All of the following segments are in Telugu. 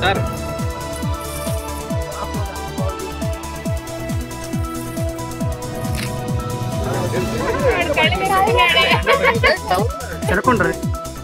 సార్ చెడకుండ్రి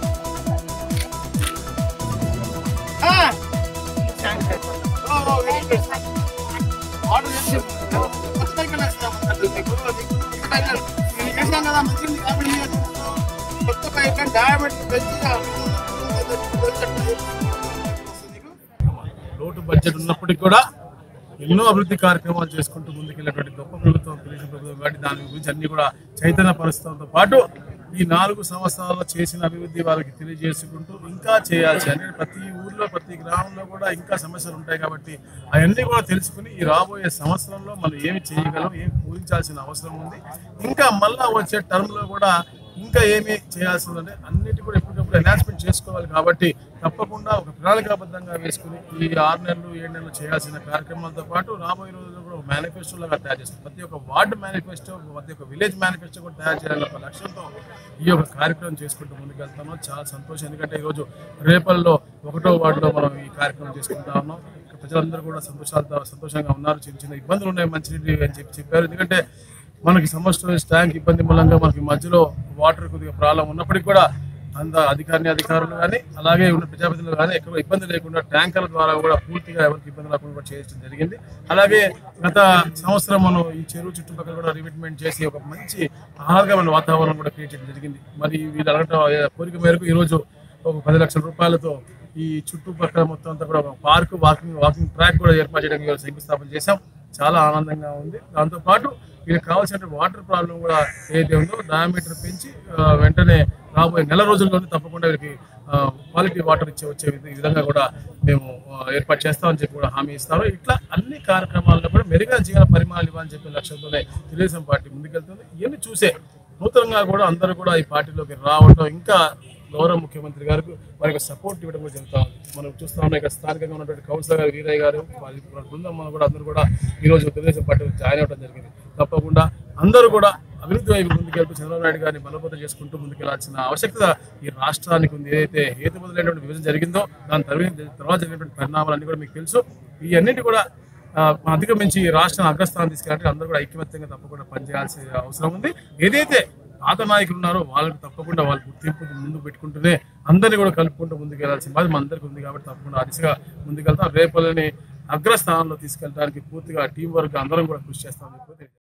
లోటు బడ్జెట్ ఉన్నప్పటికీ కూడా ఎన్నో అభివృద్ధి కార్యక్రమాలు చేసుకుంటూ ముందుకెళ్ళినటువంటి గొప్ప ప్రభుత్వం తెలుగు ప్రభుత్వం కాబట్టి దాని గురించి అన్ని కూడా చైతన్య పరుస్తాంతో పాటు ఈ నాలుగు సంవత్సరాల్లో చేసిన అభివృద్ధి వారికి తెలియజేసుకుంటూ ఇంకా చేయాల్సి అంటే ప్రతి ఊర్లో ప్రతి గ్రామంలో కూడా ఇంకా సమస్యలు ఉంటాయి కాబట్టి అవన్నీ కూడా తెలుసుకుని ఈ రాబోయే సంవత్సరంలో మనం ఏమి చేయగలం ఏమి పూరించాల్సిన అవసరం ఉంది ఇంకా మళ్ళా వచ్చే టర్మ్ లో కూడా ఇంకా ఏమి చేయాల్సిందంటే అన్నిటి కూడా ఎప్పటికప్పుడు అనౌన్స్మెంట్ చేసుకోవాలి కాబట్టి తప్పకుండా ఒక ప్రణాళికాబద్ధంగా వేసుకుని ఈ ఆరు నెలలు ఏడు నెలలు చేయాల్సిన కార్యక్రమాలతో పాటు రాబోయే రోజుల్లో కూడా ఒక మేనిఫెస్టో లాగా తయారు చేస్తాం ప్రతి ఒక్క వార్డు మేనిఫెస్టో ప్రతి ఒక్క విలేజ్ మేనిఫెస్టో కూడా తయారు చేయాలని ఒక లక్ష్యంతో ఈ యొక్క కార్యక్రమం చేసుకుంటూ ముందుకెళ్తాము చాలా సంతోషం ఎందుకంటే ఈరోజు రేపల్లో ఒకటో వార్డులో మనం ఈ కార్యక్రమం చేసుకుంటా ఉన్నాం ఇక్కడ ప్రజలందరూ కూడా సంతోషాలతో సంతోషంగా ఉన్నారు చిన్న చిన్న ఇబ్బందులు ఉన్నాయి మంచినీటి అని చెప్పి చెప్పారు ఎందుకంటే మనకి సమ్మర్ స్టోరేజ్ ట్యాంక్ ఇబ్బంది మూలంగా మనకి మధ్యలో వాటర్ కొద్దిగా ప్రాబ్లం ఉన్నప్పటికీ కూడా అంత అధికారిని అధికారులు కానీ అలాగే ఉన్న ప్రజాప్రతినిధులు కానీ ఎక్కడ ఇబ్బంది లేకుండా ట్యాంకర్ల ద్వారా కూడా పూర్తిగా ఎవరికి ఇబ్బంది లేకుండా కూడా చేయడం జరిగింది అలాగే గత సంవత్సరం మనం ఈ చెరువు చుట్టుపక్కల కూడా రివిట్మెంట్ చేసి ఒక మంచి ఆహ్లాదకరమైన వాతావరణం కూడా క్రియేట్ చేయడం జరిగింది మరి వీళ్ళు అడగటం కోరిక మేరకు ఈరోజు ఒక పది లక్షల రూపాయలతో ఈ చుట్టుపక్కల మొత్తం అంతా కూడా ఒక పార్క్ వాకింగ్ వాకింగ్ ట్రాక్ కూడా ఏర్పాటు చేయడానికి ఇవాళ శంకుస్థాపన చేశాం చాలా ఆనందంగా ఉంది దాంతో పాటు వీళ్ళకి కావాల్సిన వాటర్ ప్రాబ్లం కూడా ఏదైతే ఉందో డయామీటర్ పెంచి ఆ, వెంటనే రాబోయే నెల రోజుల్లోనే తప్పకుండా వీళ్ళకి క్వాలిటీ వాటర్ ఇచ్చే వచ్చే విధ- విధంగా కూడా మేము ఆ, ఏర్పాటు చేస్తామని చెప్పి కూడా హామీ ఇస్తాము ఇట్లా అన్ని కార్యక్రమాల్లో కూడా మెరుగైన జీవన పరిమాణాలు ఇవ్వాలని చెప్పే లక్ష్యంతోనే తెలుగుదేశం పార్టీ ముందుకెళ్తుంది ఇవన్నీ చూసే నూతనంగా కూడా అందరూ కూడా ఈ పార్టీలోకి రావడం ఇంకా గౌరవ ముఖ్యమంత్రి గారికి వారికి సపోర్ట్ ఇవ్వడం కూడా జరుగుతా ఉంది మనం చూస్తా ఉన్నాం ఇక్కడ స్థానికంగా ఉన్నటువంటి కౌన్సిలర్ గారు వీరయ్య గారు వారి బృందం మనం కూడా అందరూ కూడా ఈ రోజు తెలుగుదేశం పార్టీలో జాయిన్ అవ్వడం జరిగింది తప్పకుండా అందరూ కూడా అభివృద్ధి వైపు ముందుకెళ్తూ చంద్రబాబు నాయుడు గారిని బలోపేతం చేసుకుంటూ ముందుకెళ్లాల్సిన ఆవశ్యకత ఈ రాష్ట్రానికి ఉంది ఏదైతే హేతుబదులైనటువంటి విభజన జరిగిందో దాని తర్వా- తర్వాత జరిగినటువంటి పరిణామాలన్నీ కూడా మీకు తెలుసు ఈ అన్నింటి కూడా ఆ, అధిగమించి ఈ రాష్ట్రం అగ్రస్థానం తీసుకెళ్ళాలంటే అందరూ కూడా ఐక్యమత్యంగా తప్పకుండా పనిచేయాల్సిన అవసరం ఉంది ఏదైతే పాత నాయకులు ఉన్నారో వాళ్ళకి తప్పకుండా వాళ్ళ గుర్తింపు ముందు పెట్టుకుంటూనే అందరినీ కూడా కలుపుకుంటూ ముందుకు వెళ్ళాల్సిన బాధ్యత మన అందరికీ ఉంది కాబట్టి తప్పకుండా ఆ దిశగా ముందుకెళ్తాం రేపల్ని అగ్రస్థానంలో తీసుకెళ్ళడానికి పూర్తిగా టీం వర్క్ అందరం కూడా కృషి చేస్తామని చెప్పి